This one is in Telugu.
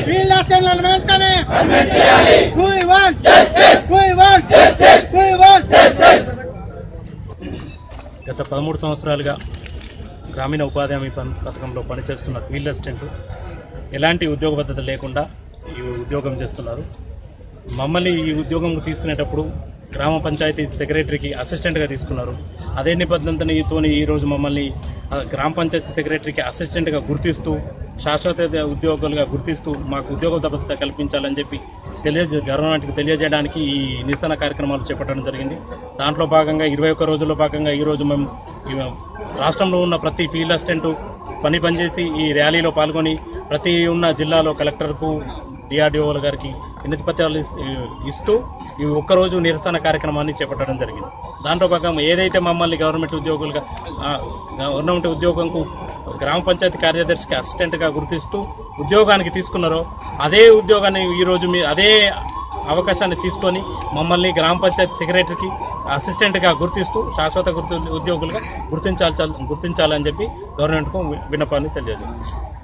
వీళ్ళ అసెంబ్లీలను వెంటనే We want justice. We want justice. We want justice. గత పదమూడు సంవత్సరాలుగా గ్రామీణ ఉపాధి హామీ పన్- పథకంలో పనిచేస్తున్న ఫీల్డ్ అసిస్టెంట్ ఎలాంటి ఉద్యోగ భద్రత లేకుండా ఈ ఉద్యోగం చేస్తున్నారు మమ్మల్ని ఈ ఉద్యోగం తీసుకునేటప్పుడు గ్రామ పంచాయతీ సెక్రటరీకి అసిస్టెంట్గా తీసుకున్నారు అదే నిబద్ధతతో ఈ రోజు మమ్మల్ని ఆ, గ్రామ పంచాయతీ సెక్రటరీకి అసిస్టెంట్గా గుర్తిస్తూ శాశ్వత ఉద్యోగులుగా గుర్తిస్తూ మాకు ఉద్యోగ భద్రత కల్పించాలని చెప్పి తెలియజే గవర్నమెంట్కి తెలియజేయడానికి ఈ నిరసన కార్యక్రమాలు చేపట్టడం జరిగింది దాంట్లో భాగంగా ఇరవై ఒక్క రోజుల్లో భాగంగా ఈ రోజు మేము ఈ రాష్ట్రంలో ఉన్న ప్రతి ఫీల్డ్ అసిస్టెంట్ పని పనిచేసి ఈ ర్యాలీలో పాల్గొని ప్రతి ఉన్న జిల్లాలో కలెక్టర్కు డిఆర్డిఓల గారికి వినతి పత్రాలు ఇస్- ఇస్తూ ఈ ఒక్కరోజు నిరసన కార్యక్రమాన్ని చేపట్టడం జరిగింది దాంట్లో భాగంగా ఏదైతే మమ్మల్ని గవర్నమెంట్ ఉద్యోగులుగా ఆ, గవర్నమెంట్ ఉద్యోగంకు గ్రామ పంచాయతీ కార్యదర్శికి అసిస్టెంట్గా గుర్తిస్తూ ఉద్యోగానికి తీసుకున్నారో అదే ఉద్యోగాన్ని ఈరోజు మీ అదే అవకాశాన్ని తీసుకొని మమ్మల్ని గ్రామ పంచాయతీ సెక్రటరీకి అసిస్టెంట్గా గుర్తిస్తూ శాశ్వత గుర్తు ఉద్యోగులుగా గుర్తించాల్సి గుర్తించాలని చెప్పి గవర్నమెంట్కు విన్నపాన్ని తెలియజేస్తుంది